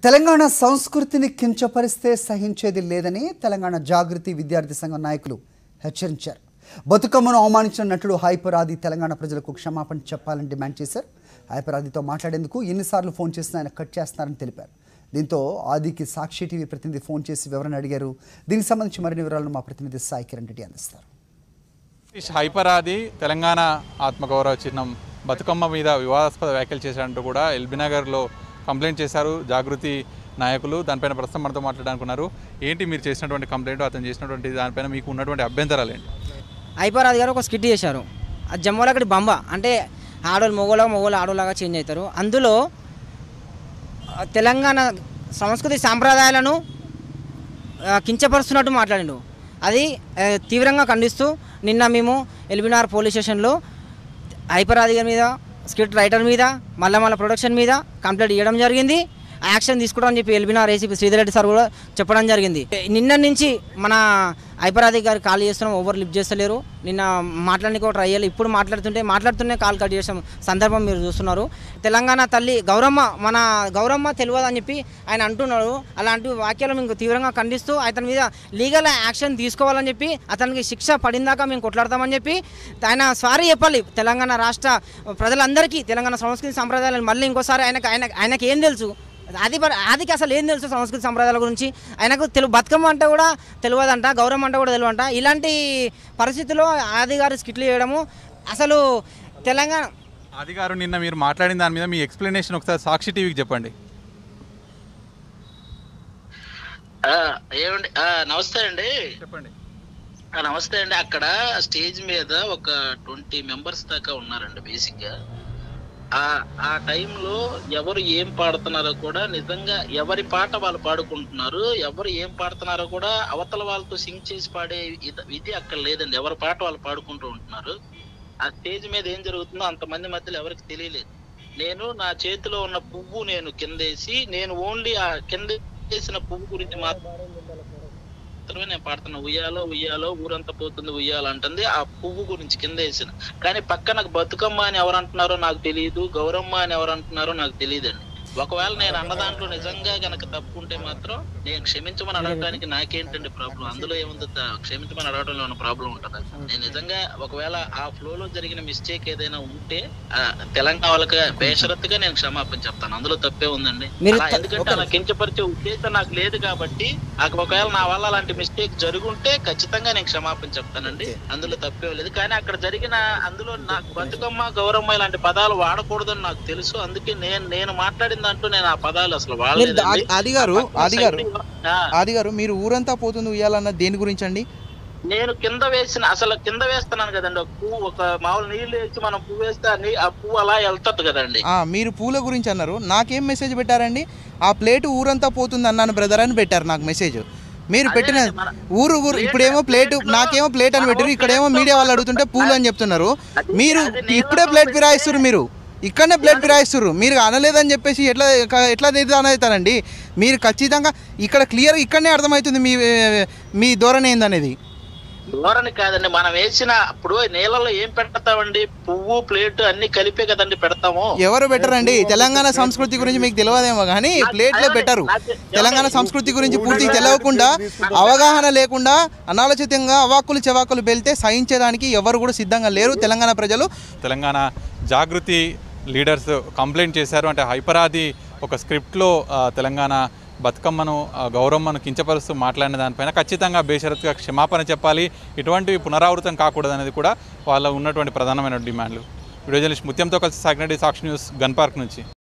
తెలంగాణ సంస్కృతిని కించపరిస్తే సహించేది లేదని తెలంగాణ జాగృతి విద్యార్థి సంఘం నాయకులు హెచ్చరించారు బతుకమ్మను అవమానించిన నటుడు హైపరాది తెలంగాణ ప్రజలకు క్షమాపణ చెప్పాలని డిమాండ్ చేశారు హైపరాదితో మాట్లాడేందుకు ఎన్నిసార్లు ఫోన్ చేసినా ఆయన కట్ చేస్తున్నారని తెలిపారు దీంతో ఆదికి సాక్షి టీవీ ప్రతినిధి ఫోన్ చేసి వివరణ అడిగారు దీనికి సంబంధించి మరిన్ని వివరాలను మా ప్రతినిధి సాయి కిరణ్ రెడ్డి అందిస్తారు సతీష్ హైపరాది తెలంగాణ ఆత్మగౌరవ చిహ్నం బతుకమ్మ మీద వివాదాస్పద వ్యాఖ్యలు చేశారంటూ కూడా ఎల్బీనగర్లో కంప్లైంట్ చేశారు జాగృతి నాయకులు దానిపైన ప్రస్తుతం మనతో మాట్లాడాలనుకున్నారు ఏంటి మీరు చేసినటువంటి కంప్లైంట్ అతను చేసినటువంటి దానిపైన మీకు ఉన్నటువంటి అభ్యంతరాలు ఏంటి ఐపరాది గారు ఒక స్కిట్ చేశారు అది జమ్మలకడి బంబ అంటే ఆడోళ్ళు మొగోళ్ళగా మొగోళ్ళు ఆడోళ్ళగా చేంజ్ అవుతారు అందులో ఆ, తెలంగాణ సంస్కృతి సాంప్రదాయాలను ఆ, కించపరుస్తున్నట్టు మాట్లాడిండు అది ఆ, తీవ్రంగా ఖండిస్తూ నిన్న మేము ఎల్బినార్ పోలీస్ స్టేషన్లో హైపరాది గారి మీద స్క్రిప్ట్ రైటర్ మీద మళ్ళా మళ్ళీ ప్రొడక్షన్ మీద కంప్లైంట్ ఇవ్వడం జరిగింది యాక్షన్ తీసుకోవడం అని చెప్పి ఎల్బినార్ ఏసీపీ శ్రీధర్ రెడ్డి సార్ కూడా చెప్పడం జరిగింది నిన్న నుంచి మన హైపరాది గారు కాల్ చేస్తున్నాం ఓవర్ లిఫ్ట్ చేస్తలేరు నిన్న మాట్లాడడానికి ట్రై చేయాలి ఇప్పుడు మాట్లాడుతుంటే మాట్లాడుతూనే కాల్ కట్ చేసిన సందర్భం మీరు చూస్తున్నారు తెలంగాణ తల్లి గౌరమ్మ మన గౌరమ్మ తెలియదు అని చెప్పి ఆయన అంటున్నాడు అలాంటి వాక్యాలు మేము తీవ్రంగా ఖండిస్తూ అతని మీద లీగల్ యాక్షన్ తీసుకోవాలని చెప్పి అతనికి శిక్ష పడిందాక మేము కొట్లాడతామని చెప్పి ఆయన సారీ చెప్పాలి తెలంగాణ రాష్ట్ర ప్రజలందరికీ తెలంగాణ సంస్కృతి సంప్రదాయాలు మళ్ళీ ఇంకోసారి ఆయనకు ఆయన ఆయనకి ఏం తెలుసు అది ప- ఆదికి అసలు ఏం తెలుసు సంస్కృతి సంప్రదాయాల గురించి ఆయనకు తెలు బతుకమ్మ అంటే కూడా తెలియదంట గౌరవం అంటే కూడా తెలియదంట ఇలాంటి పరిస్థితుల్లో ఆది గారు స్కిట్లు చేయడము అసలు తెలంగాణ అది గారు నిన్న మీరు మాట్లాడిన దాని మీద మీ ఎక్స్ప్లెనేషన్ ఒకసారి సాక్షి టీవీకి చెప్పండి ఆ, ఏమండి ఆ, నమస్తే అండి చెప్పండి ఆ, నమస్తే అండి అక్కడ స్టేజ్ మీద ఒక ట్వంటీ మెంబర్స్ దాకా ఉన్నారండి బేసిక్ గా ఆ ఆ టైంలో ఎవరు ఏం పాడుతున్నారో కూడా నిజంగా ఎవరి పాట వాళ్ళు పాడుకుంటున్నారు ఎవరు ఏం పాడుతున్నారో కూడా అవతల వాళ్ళతో సింగ్ చేసి పాడే ఇద- విధి అక్కడ లేదండి ఎవరి పాట వాళ్ళు పాడుకుంటూ ఉంటున్నారు ఆ స్టేజ్ మీద ఏం జరుగుతుందో అంతమంది మధ్యలో ఎవరికి తెలియలేదు నేను నా చేతిలో ఉన్న పువ్వు నేను కిందేసి నేను ఓన్లీ ఆ కింద వేసిన పువ్వు గురించి మాత్రమే నేను పాడుతున్నా ఉయ్యాలో ఉయ్యాలో ఊరంతా పోతుంది ఉయ్యాలో అంటుంది ఆ పువ్వు గురించి కింద వేసిన కానీ పక్కన బతుకమ్మ అని ఎవరు అంటున్నారో నాకు తెలియదు గౌరమ్మ అని ఎవరు అంటున్నారో నాకు తెలియదండి ఒకవేళ నేను అన్న దాంట్లో నిజంగా గనక తప్పు ఉంటే మాత్రం నేను క్షమించమని అడగడానికి నాకేంటండి ప్రాబ్లం అందులో ఏముంది త- క్షమించమని అడగడంలో ఉన్న ప్రాబ్లం ఉంటుందా నేను నిజంగా ఒకవేళ ఆ ఫ్లో లో జరిగిన మిస్టేక్ ఏదైనా ఉంటే ఆ, తెలంగాణ వాళ్ళకి బేషరత్తుగా నేను క్షమాపణ చెప్తాను అందులో తప్పే ఉందండి మీరు అలా త- ఎందుకంటే అలా కించపరిచే ఉద్దేశం నాకు లేదు కాబట్టి నాకు ఒకవేళ నా వల్ల అలాంటి మిస్టేక్ జరుగుంటే ఖచ్చితంగా నేను క్షమాపణ చెప్తానండి అందులో తప్పే లేదు కానీ అక్కడ జరిగిన అందులో నాకు బతుకమ్మ గౌరమ్మ ఇలాంటి పదాలు వాడకూడదని నాకు తెలుసు అందుకే నేను నేను మాట్లాడిన దాంట్లో నేను ఆ పదాలు అసలు మీరు వాడలేదండి ఆది- ఆది గారు ఆది గారు ఆ, ఆది గారు మీరు ఊరంతా పోతుంది ఉయ్యాలన్న దేని గురించి అండి నేను కింద వేసిన అసలు కింద వేస్తున్నాను కదండి ఒక పువ్వు ఒక మామూలు నీళ్లు వేసి మనం పువ్వు వేస్తే ఆ నీ- ఆ పువ్వు అలా వెళ్తది కదండి ఆ, మీరు పూల గురించి అన్నారు నాకేం మెసేజ్ పెట్టారండి ఆ ప్లేట్ ఊరంతా పోతుంది అన్నాను బ్రదర్ అని పెట్టారు నాకు మెసేజ్ మీరు పెట్టిన అదే మన- ఊరు ఊరు ఇప్పుడేమో ప్లేట్ నాకేమో ప్లేట్ అని పెట్టారు ఇక్కడేమో మీడియా వాళ్ళు అడుగుతుంటే పూలు అని చెప్తున్నారు మీరు ఇప్పుడే ప్లేట్ ఫిరాయిస్తున్నారు మీరు ఇక్కడనే ప్లేట్ ఫిరాయిస్తున్నారు మీరు అనలేదని చెప్పేసి ఎట్లా ఎట్లా నిర్ధారణ అవుతారండి మీరు ఖచ్చితంగా ఇక్కడ క్లియర్ ఇక్కడనే అర్థమవుతుంది మీ మీ ధోరణి ఏందనేది ధోరణి కాదండి మనం వేసిన ఇప్పుడు నీళ్ళలో ఏం పెడతామండి పువ్వు ప్లేట్ అన్ని కలిపే కదండి పెడతాము ఎవరు పెట్టరండి తెలంగాణ సంస్కృతి గురించి మీకు తెలియదేమో కానీ ప్లేట్లో పెట్టరు తెలంగాణ సంస్కృతి గురించి పూర్తిగా తెలియకుండా అవగాహన లేకుండా అనాలోచితంగా అవాక్కులు చెవాకులు వెళ్తే సహించేదానికి ఎవరు కూడా సిద్ధంగా లేరు తెలంగాణ ప్రజలు తెలంగాణ జాగృతి లీడర్స్ కంప్లైంట్ చేశారు అంటే హైపరాది ఒక స్క్రిప్ట్లో ఆ, తెలంగాణ బతుకమ్మను ఆ, గౌరమ్మను కించపరుస్తూ మాట్లాడిన దానిపైన ఖచ్చితంగా బేషరత్గా క్షమాపణ చెప్పాలి ఇటువంటివి పునరావృతం కాకూడదు అనేది కూడా వాళ్ళ ఉన్నటువంటి ప్రధానమైన డిమాండ్లు వీడియో జర్నలిస్ట్ ముత్యంతో కలిసి సాగినటి సాక్షి న్యూస్ గన్ పార్క్ నుంచి